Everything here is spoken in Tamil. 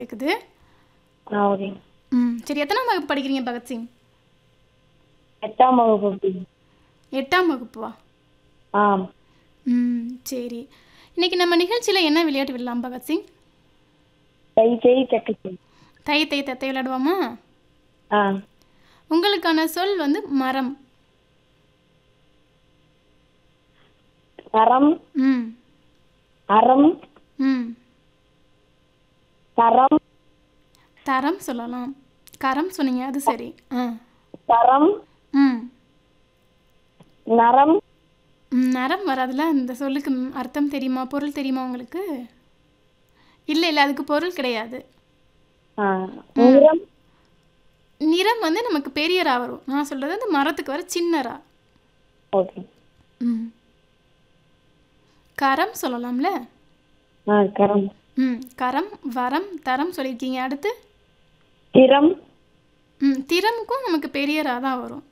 கேக்குது ஆ ஓகே ம் சரி எத்தனாம் வகுப்பு படிக்கிறீங்க பகத்சிங் எட்டாம் வகுப்பு படி எட்டாம் வகுப்புவா ஆ ம் சரி இன்னைக்கு நம்ம நிகழ்ச்சியில் என்ன விளையாட்டு விடலாம் பகத்சிங் தை செய் தட்டு செய் தை தை தத்தை விளையாடுவோமா ஆ உங்களுக்கான சொல் வந்து மரம் தரம் ம் அறம் ம் தரம் தரம் சொல்லலாம் கரம் சொன்னீங்க அது சரி ஆ தரம் ம் நரம் ம், நரம் வராதுல இந்த சொல்லுக்கு ம், அர்த்தம் தெரியுமா பொருள் தெரியுமா உங்களுக்கு இல்லை இல்லை அதுக்கு பொருள் கிடையாது ஆ நிறம் நிறம் வந்து நமக்கு பெரிய ரா வரும் நான் சொல்கிறது அந்த மரத்துக்கு வர சின்ன ரா ஓகே ம் கரம் சொல்லலாம்ல ஆ கரம் ம் கரம் வரம் தரம் சொல்லியிருக்கீங்க அடுத்து திறம் ம் திறமுக்கும் நமக்கு பெரிய ரா தான் வரும்